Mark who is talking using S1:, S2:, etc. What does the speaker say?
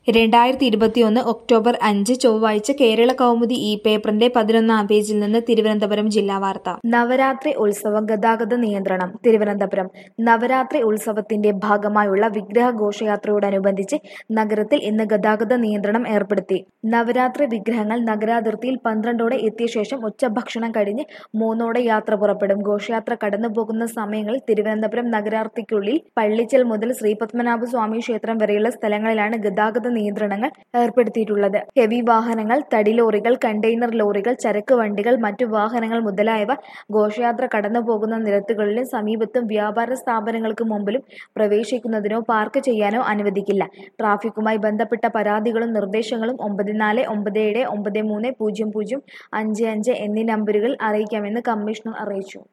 S1: രണ്ടായിരത്തി ഇരുപത്തിയൊന്ന് ഒക്ടോബർ അഞ്ച് ചൊവ്വാഴ്ച കേരള കൗമുദി ഈ പേപ്പറിന്റെ പതിനൊന്നാം പേജിൽ നിന്ന് തിരുവനന്തപുരം ജില്ലാ വാർത്ത നവരാത്രി ഉത്സവം ഗതാഗത നിയന്ത്രണം തിരുവനന്തപുരം നവരാത്രി ഉത്സവത്തിന്റെ ഭാഗമായുള്ള വിഗ്രഹ ഘോഷയാത്രയോടനുബന്ധിച്ച് നഗരത്തിൽ ഇന്ന് ഗതാഗത നിയന്ത്രണം ഏർപ്പെടുത്തി നവരാത്രി വിഗ്രഹങ്ങൾ നഗരാതിർത്തിയിൽ പന്ത്രണ്ടോടെ എത്തിയ ശേഷം ഉച്ചഭക്ഷണം കഴിഞ്ഞ് മൂന്നോടെ യാത്ര പുറപ്പെടും ഘോഷയാത്ര കടന്നുപോകുന്ന സമയങ്ങളിൽ തിരുവനന്തപുരം നഗരാതിർത്തിക്കുള്ളിൽ പള്ളിച്ചൽ മുതൽ ശ്രീപത്മനാഭ സ്വാമി ക്ഷേത്രം വരെയുള്ള സ്ഥലങ്ങളിലാണ് ഗതാഗത നിയന്ത്രണങ്ങൾ ഏർപ്പെടുത്തിയിട്ടുള്ളത് ഹെവി വാഹനങ്ങൾ തടി ലോറികൾ കണ്ടെയ്നർ ലോറികൾ ചരക്ക് വണ്ടികൾ മറ്റു വാഹനങ്ങൾ മുതലായവ ഘോഷയാത്ര കടന്നുപോകുന്ന നിരത്തുകളിലും സമീപത്തും വ്യാപാര സ്ഥാപനങ്ങൾക്ക് മുമ്പിലും പ്രവേശിക്കുന്നതിനോ പാർക്ക് ചെയ്യാനോ അനുവദിക്കില്ല ട്രാഫിക്കുമായി ബന്ധപ്പെട്ട പരാതികളും നിർദ്ദേശങ്ങളും ഒമ്പത് നാല് ഒമ്പത് ഏഴ് ഒമ്പത് മൂന്ന് പൂജ്യം പൂജ്യം അഞ്ച് അഞ്ച് എന്നീ നമ്പറുകളിൽ അറിയിക്കാമെന്ന് കമ്മീഷണർ അറിയിച്ചു